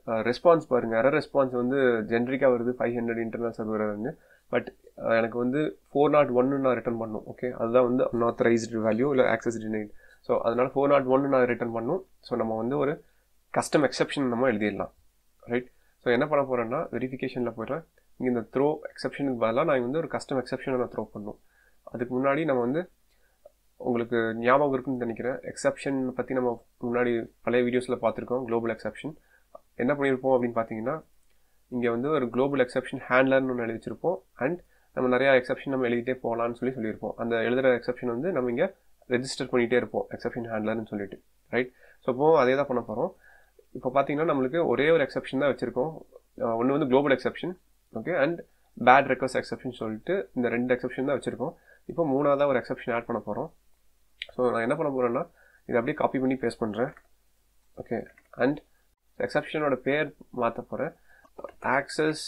response பாருங்கள் error response வந்து ஜென்ரிக்காக வருது ஃபைவ் ஹண்ட்ரட் இன்டர்னல் சர்வர் வந்து பட் எனக்கு வந்து ஃபோர் நாட் ஒன்னு நான் ரிட்டர்ன் பண்ணும் ஓகே அதுதான் வந்து அன்ஆத்தரைஸ்டு வேல்யூ இல்லை ஆக்சஸ் டினைட் ஸோ அதனால் ஃபோர் நாட் ஒன்று நான் ரிட்டர்ன் பண்ணும் ஸோ நம்ம வந்து ஒரு கஸ்டம் எக்ஸப்ஷன் நம்ம எழுதிடலாம் ரைட் ஸோ என்ன பண்ண போகிறேன்னா வெரிஃபிகேஷனில் போய்ட்றேன் இங்கே இந்த த்ரோ எக்ஸப்ஷனுக்கு பதிலாக நான் வந்து ஒரு கஸ்டம் எக்ஸப்ஷனை நான் த்ரோ பண்ணும் அதுக்கு முன்னாடி நம்ம வந்து உங்களுக்கு ஞாபகம் இருக்குன்னு நினைக்கிறேன் எக்ஸப்ஷன் பற்றி நம்ம முன்னாடி பழைய வீடியோஸில் பார்த்துருக்கோம் குளோபல் எக்ஸப்ஷன் என்ன பண்ணியிருப்போம் அப்படின்னு பார்த்தீங்கன்னா இங்கே வந்து ஒரு குளோபல் எக்ஸப்ஷன் ஹேண்ட்லர்னு ஒன்று எழுதி வச்சிருப்போம் அண்ட் நம்ம நிறையா எக்ஸப்ஷன் நம்ம எழுதிட்டே போகலான்னு சொல்லி சொல்லியிருப்போம் அந்த எழுதுகிற எக்ஸப்ஷன் வந்து நம்ம இங்கே ரெஜிஸ்டர் பண்ணிகிட்டே இருப்போம் எக்ஸப்ஷன் ஹேண்ட்லர்னு சொல்லிட்டு ரைட் ஸோ இப்போ அதே தான் பண்ண போகிறோம் இப்போ பார்த்தீங்கன்னா நம்மளுக்கு ஒரே ஒரு எக்ஸப்ஷன் தான் வச்சுருக்கோம் ஒன்று வந்து global exception okay and bad request exception சொல்லிட்டு இந்த ரெண்டு எக்ஸப்ஷன் தான் வச்சுருக்கோம் இப்போ மூணாவதாக ஒரு எக்ஸப்ஷன் ஆட் பண்ண போகிறோம் ஸோ நான் என்ன பண்ண போகிறேன்னா இதை அப்படியே காப்பி பண்ணி பேஸ்ட் பண்ணுறேன் ஓகே அண்ட் எக்ஸப்ஷனோட பேர் மாற்ற போகிறேன் access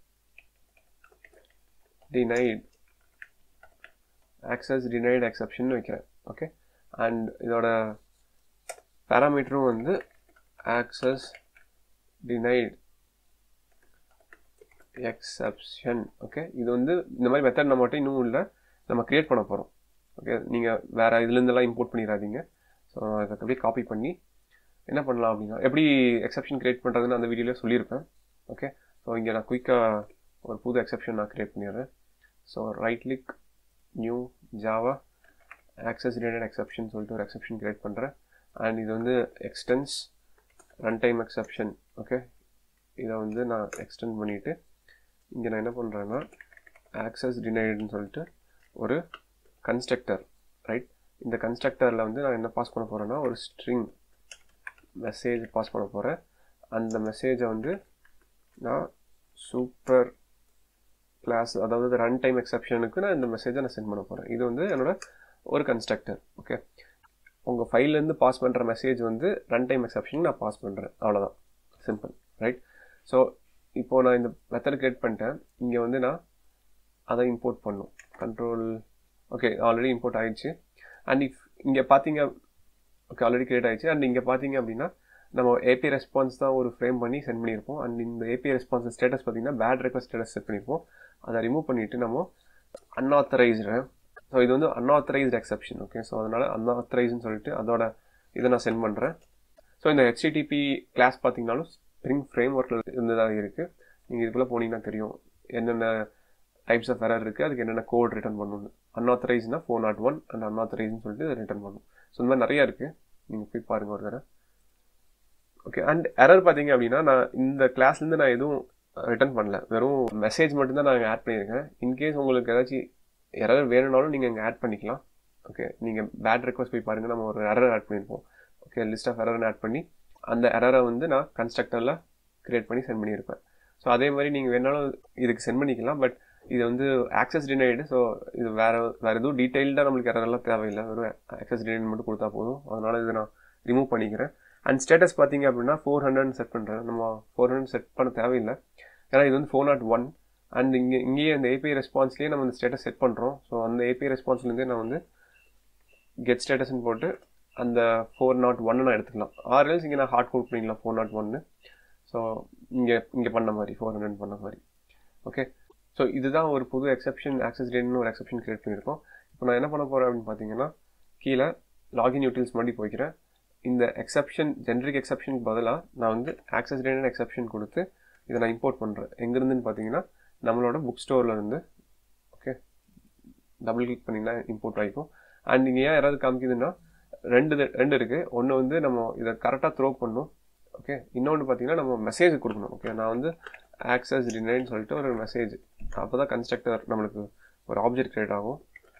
denied access denied exception வைக்கிறேன் ஓகே அண்ட் இதோட பேராமீட்டரும் வந்து ஆக்சஸ் டினைட் எக்ஸப்ஷன் ஓகே இது வந்து இந்த மாதிரி மெத்தட் நம்ம மட்டும் இன்னும் இல்லை நம்ம க்ரியேட் பண்ண போகிறோம் ஓகே நீங்கள் வேறு இதுலேருந்தெல்லாம் இம்போர்ட் பண்ணிடாதீங்க ஸோ அதை அப்படியே காப்பி பண்ணி என்ன பண்ணலாம் அப்படின்னா எப்படி எக்ஸப்ஷன் க்ரியேட் பண்ணுறதுன்னு அந்த வீடியோவில் சொல்லியிருப்பேன் ஓகே ஸோ இங்கே நான் குயிக்காக ஒரு புது எக்ஸப்ஷன் நான் க்ரியேட் பண்ணிடுறேன் so right click new Java access related exception சொல்லிட்டு ஒரு எக்ஸப்ஷன் க்ரியேட் பண்ணுறேன் அண்ட் இது வந்து extends run time exception okay இதை வந்து நான் எக்ஸ்டெண்ட் பண்ணிவிட்டு இங்கே நான் என்ன பண்ணுறேன்னா ஆக்சஸ் டினைடுன்னு சொல்லிட்டு ஒரு கன்ஸ்ட்ரக்டர் ரைட் இந்த கன்ஸ்ட்ரக்டரில் வந்து நான் என்ன பாஸ் பண்ண போகிறேன்னா ஒரு ஸ்ட்ரிங் மெசேஜ் பாஸ் பண்ண போகிறேன் அந்த மெசேஜை வந்து நான் சூப்பர் கிளாஸ் அதாவது ரன் டைம் எக்ஸப்ஷனுக்கு நான் இந்த மெசேஜை நான் சென்ட் பண்ண போகிறேன் இது வந்து என்னோட ஒரு கன்ஸ்ட்ரக்டர் ஓகே உங்கள் ஃபைல்லேருந்து பாஸ் பண்ணுற மெசேஜ் வந்து ரன் டைம் எக்ஸப்ஷன் நான் பாஸ் பண்ணுறேன் அவ்வளோதான் சிம்பிள் ரைட் ஸோ இப்போது நான் இந்த மெத்தட் க்ரியேட் பண்ணிட்டேன் இங்கே வந்து நான் அதை இம்போர்ட் பண்ணும் கண்ட்ரோல் ஓகே ஆல்ரெடி இம்போர்ட் ஆயிடுச்சு அண்ட் இஃப் இங்கே பார்த்தீங்க ஓகே ஆல்ரெடி க்ரியேட் ஆயிடுச்சு அண்ட் இங்கே பார்த்தீங்க அப்படின்னா நம்ம ஏபி ரெஸ்பான்ஸ் தான் ஒரு ஃப்ரேம் பண்ணி சென்ட் பண்ணியிருப்போம் அண்ட் இந்த ஏபி ரெஸ்பான்ஸ் ஸ்டேட்டஸ் பார்த்தீங்கன்னா பேட் ரெக்வஸ்ட் ஸ்டேட்டஸ் செட் பண்ணியிருப்போம் அதை ரிமூவ் பண்ணிவிட்டு நம்ம அன்ஆத்தரைஸ்டு ஸோ இது வந்து அன்ஆத்தரைஸ்டு எக்ஸப்ஷன் ஓகே ஸோ அதனால் அன்ஆத்தரைஸ்னு சொல்லிட்டு அதோட இதை நான் சென்ட் பண்ணுறேன் ஸோ இந்த ஹெச்டிடிபி கிளாஸ் பார்த்தீங்கனாலும் ஸ்ப்ரிங் ஃப்ரேம் ஒர்க்கில் இருந்து தான் இருக்குது நீங்கள் இதுக்குள்ளே போனீங்கன்னா தெரியும் என்னென்ன டைப்ஸ் ஆஃப் எரர் இருக்குது அதுக்கு என்னென்ன கோட் ரிட்டர்ன் பண்ணணும் அன்ஆத்தரைஸ்னா ஃபோர் நாட் ஒன் அண்ட் அன்ஆத்தரைஸ்னு சொல்லிட்டு ரிட்டர்ன் பண்ணணும் ஸோ இந்த மாதிரி நிறையா இருக்குது நீங்கள் போய் பாருங்கள் ஒரு தடவை ஓகே அண்ட் எரர் பார்த்தீங்க அப்படின்னா நான் இந்த கிளாஸ்லேருந்து நான் எதுவும் ரிட்டர்ன் பண்ணல வெறும் மெசேஜ் மட்டும்தான் நான் ஆட் பண்ணியிருக்கேன் இன்கேஸ் உங்களுக்கு ஏதாச்சும் எரர் வேணும்னாலும் நீங்கள் இங்கே ஆட் பண்ணிக்கலாம் ஓகே நீங்கள் பேட் ரெக்வஸ்ட் போய் பாருங்கள் நம்ம ஒரு எரர் ஆட் பண்ணியிருப்போம் okay list of error add பண்ணி அந்த எரரை வந்து நான் கன்ஸ்ட்ரக்டரில் க்ரியேட் பண்ணி சென்ட் பண்ணியிருப்பேன் ஸோ அதே மாதிரி நீங்கள் வேணாலும் இதுக்கு சென்ட் பண்ணிக்கலாம் பட் இது வந்து ஆக்சஸ் டினைடு ஸோ இது வேறு வேறு எதுவும் டீட்டெயில்டாக நம்மளுக்கு எரரெல்லாம் தேவையில்லை வெறும் ஆக்சஸ் டினைட் மட்டும் கொடுத்தா போதும் அதனால் இதை நான் ரிமூவ் பண்ணிக்கிறேன் அண்ட் ஸ்டேட்டஸ் பார்த்தீங்க அப்படின்னா ஃபோர் ஹண்ட்ரட் செட் பண்ணுறேன் நம்ம ஃபோர் ஹண்ட்ரட் செட் பண்ண தேவையில்லை ஏன்னா இது வந்து ஃபோர் நாட் ஒன் அண்ட் இங்கே இங்கேயே அந்த ஏபிஐ ரெஸ்பான்ஸ்லேயே நம்ம இந்த ஸ்டேட்டஸ் செட் பண்ணுறோம் ஸோ அந்த ஏபிஐ ரெஸ்பான்ஸ்லேருந்தே நான் வந்து கெட் ஸ்டேட்டஸ்ன்னு போட்டு அந்த ஃபோர் நாட் ஒன்னு நான் எடுத்துக்கலாம் ஆர்எல்ஸ் இங்கே நான் ஹார்ட் கோட் பண்ணிக்கலாம் ஃபோர் நாட் ஒன்று ஸோ இங்கே இங்கே பண்ண மாதிரி ஃபோர் ஹண்ட்ரட் பண்ண மாதிரி ஓகே ஸோ இதுதான் ஒரு புது எக்ஸப்ஷன் ஆக்சஸ் டேட்னு ஒரு எக்ஸப்ஷன் கிரியேட் பண்ணியிருக்கோம் இப்போ நான் என்ன பண்ண போகிறேன் அப்படின்னு பார்த்தீங்கன்னா கீழே லாகின் யூட்டில்ஸ் மாதிரி போய்க்கிறேன் இந்த எக்ஸப்ஷன் ஜென்ரிக் எக்ஸப்ஷனுக்கு பதிலாக நான் வந்து ஆக்சஸ் டேட்னு எக்ஸப்ஷன் கொடுத்து இதை நான் இம்போர்ட் பண்ணுறேன் எங்கேருந்துன்னு பார்த்தீங்கன்னா நம்மளோட புக் ஸ்டோரில் இருந்து ஓகே டபுள் கிளிக் பண்ணிங்கன்னா இம்போர்ட் ஆகிக்கும் அண்ட் இங்கே ஏன் யாராவது காமிக்குதுன்னா ரெண்டு ரெண்டு இருக்குது ஒன்று வந்து நம்ம இதை கரெக்டாக த்ரோ பண்ணணும் ஓகே இன்னொன்று பார்த்தீங்கன்னா நம்ம மெசேஜ் கொடுக்கணும் ஓகே நான் வந்து ஆக்சஸ் டினைன்னு சொல்லிட்டு ஒரு மெசேஜ் அப்போ தான் கன்ஸ்ட்ரக்டர் நம்மளுக்கு ஒரு ஆப்ஜெக்ட் க்ரியேட் ஆகும்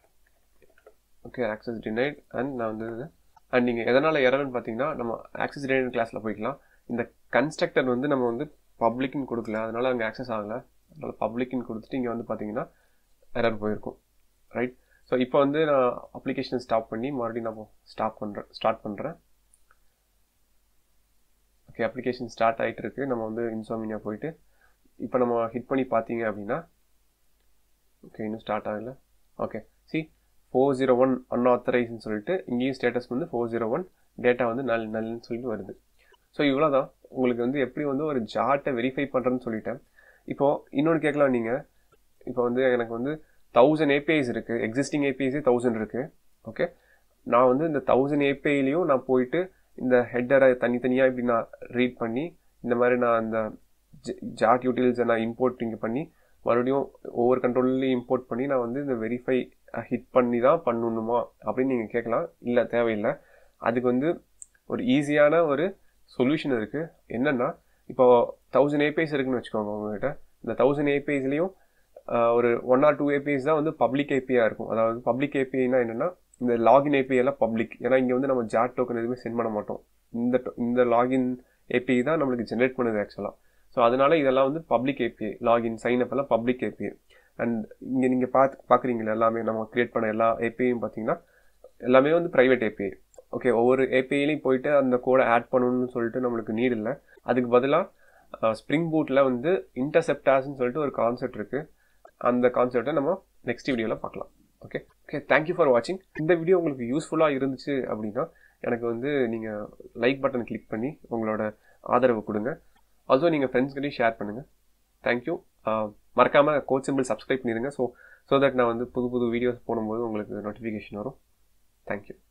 ஓகே ஆக்சஸ் டினைட் அண்ட் நான் வந்து அண்ட் நீங்கள் எதனால் எரர்னு பார்த்தீங்கன்னா நம்ம ஆக்சஸ் டினைட் கிளாஸில் போய்க்கலாம் இந்த கன்ஸ்ட்ரக்டர் வந்து நம்ம வந்து பப்ளிக்னு கொடுக்கல அதனால் அங்கே ஆக்சஸ் ஆகலை அதனால் பப்ளிக்னு கொடுத்துட்டு இங்கே வந்து பார்த்தீங்கன்னா எரர் போயிருக்கும் ரைட் ஸோ இப்போ வந்து நான் அப்ளிகேஷன் ஸ்டாப் பண்ணி மறுபடியும் நான் ஸ்டாப் பண்ணுறேன் ஸ்டார்ட் பண்ணுறேன் ஓகே அப்ளிகேஷன் ஸ்டார்ட் ஆகிட்டு இருக்கு நம்ம வந்து இன்சோமினியா போயிட்டு இப்போ நம்ம ஹிட் பண்ணி பார்த்தீங்க அப்படின்னா ஓகே இன்னும் ஸ்டார்ட் ஆகல okay C four zero one அன்ஆத்தரைஸ்னு சொல்லிட்டு இங்கேயும் ஸ்டேட்டஸ் வந்து ஃபோர் ஜீரோ ஒன் டேட்டா வந்து நல் நல்னு சொல்லிட்டு வருது ஸோ இவ்வளோ தான் உங்களுக்கு வந்து எப்படி வந்து ஒரு ஜார்ட்டை வெரிஃபை பண்ணுறேன்னு சொல்லிட்டேன் இப்போது இன்னொன்று கேட்கலாம் நீங்கள் இப்போ வந்து எனக்கு வந்து தௌசண்ட் ஏபிஐஸ் இருக்குது எக்ஸிஸ்டிங் ஏபிஐஸே தௌசண்ட் இருக்குது ஓகே நான் வந்து இந்த தௌசண்ட் ஏபிஐலையும் நான் போயிட்டு இந்த ஹெட்டரை தனித்தனியாக இப்படி நான் ரீட் பண்ணி இந்த மாதிரி நான் அந்த ஜாட் யூட்டில்ஸை நான் இம்போர்ட் இங்கே பண்ணி மறுபடியும் ஒவ்வொரு கண்ட்ரோல்லையும் இம்போர்ட் பண்ணி நான் வந்து இந்த வெரிஃபை ஹிட் பண்ணி தான் பண்ணணுமா அப்படின்னு நீங்கள் கேட்கலாம் இல்லை தேவையில்லை அதுக்கு வந்து ஒரு ஈஸியான ஒரு சொல்யூஷன் இருக்குது என்னென்னா இப்போ தௌசண்ட் ஏபிஐஸ் இருக்குன்னு வச்சுக்கோங்க உங்ககிட்ட இந்த தௌசண்ட் ஏபிஐஸ்லேயும் ஒரு ஒன் ஆர் டூ ஏபிஐஸ் தான் வந்து பப்ளிக் ஏபிஐயாக இருக்கும் அதாவது பப்ளிக் ஏபிஐனா என்னென்னா இந்த லாகின் ஏபிஐ எல்லாம் பப்ளிக் ஏன்னா இங்கே வந்து நம்ம ஜாட் டோக்கன் எதுவுமே சென்ட் பண்ண மாட்டோம் இந்த இந்த லாகின் ஏபிஐ தான் நம்மளுக்கு ஜென்ரேட் பண்ணுது ஆக்சுவலாக ஸோ அதனால இதெல்லாம் வந்து public API login sign up எல்லாம் பப்ளிக் ஏபிஐ அண்ட் இங்கே நீங்கள் பார்த்து பார்க்குறீங்களா எல்லாமே நம்ம கிரியேட் பண்ண எல்லா ஏபிஐயும் பார்த்தீங்கன்னா எல்லாமே வந்து ப்ரைவேட் ஏபிஐ ஓகே ஒவ்வொரு ஏபிஐலையும் போயிட்டு அந்த கோடை ஆட் பண்ணணும்னு சொல்லிட்டு நம்மளுக்கு நீட் இல்லை அதுக்கு பதிலாக ஸ்ப்ரிங் பூட்டில் வந்து இன்டர்செப்டாஸ்ன்னு சொல்லிட்டு ஒரு கான்செப்ட் இருக்குது அந்த கான்செப்டை நம்ம நெக்ஸ்ட் வீடியோவில் பார்க்கலாம் ஓகே ஓகே தேங்க்யூ ஃபார் வாட்சிங் இந்த வீடியோ உங்களுக்கு யூஸ்ஃபுல்லாக இருந்துச்சு அப்படின்னா எனக்கு வந்து நீங்கள் லைக் பட்டன் கிளிக் பண்ணி உங்களோட ஆதரவு கொடுங்க ஆல்சோ நீங்கள் ஃப்ரெண்ட்ஸ்கிட்டையும் ஷேர் பண்ணுங்கள் தேங்க்யூ மறக்காமல் கோச் சிம்பிள் சப்ஸ்கிரைப் பண்ணிடுங்க ஸோ ஸோ தட் நான் வந்து புது புது வீடியோஸ் போடும்போது உங்களுக்கு நோட்டிஃபிகேஷன் வரும் தேங்க்யூ